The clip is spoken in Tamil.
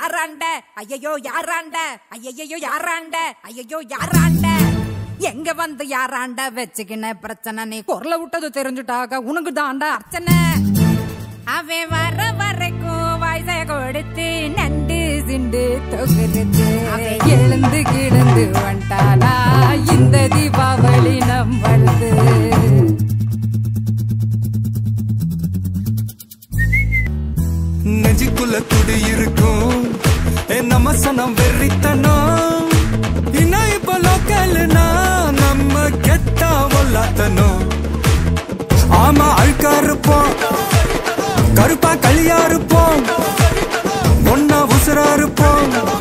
யாராண்ட ஐயையோ யாராண்ட ஐயையோ யாராண்ட ஐயையோ யாராண்ட எங்க வந்து யாராண்ட வச்சுக்கின பிரச்சனை நீ குரல விட்டது தெரிஞ்சுட்டாக உனக்கு தாண்டா அர்ச்சனை அவன் வர வரைக்கும் வயசை கொடுத்து நண்டு சிண்டு தொகுறது அவன் எழுந்து கிடந்து வந்துட்டானா இந்த தீபாவளி நம்மளது நெஞ்சுக்குள்ள குடி இருக்கும் ஏ நம்ம சனம் வெறித்தனம் இன்னும் இப்ப லோக்கல்னா நம்ம கெத்தா ஒல்லாத்தனும் ஆமா அழுக்கா இருப்போம் கருப்பா களியா இருப்போம் ஒன்னா உசுரா இருப்போம்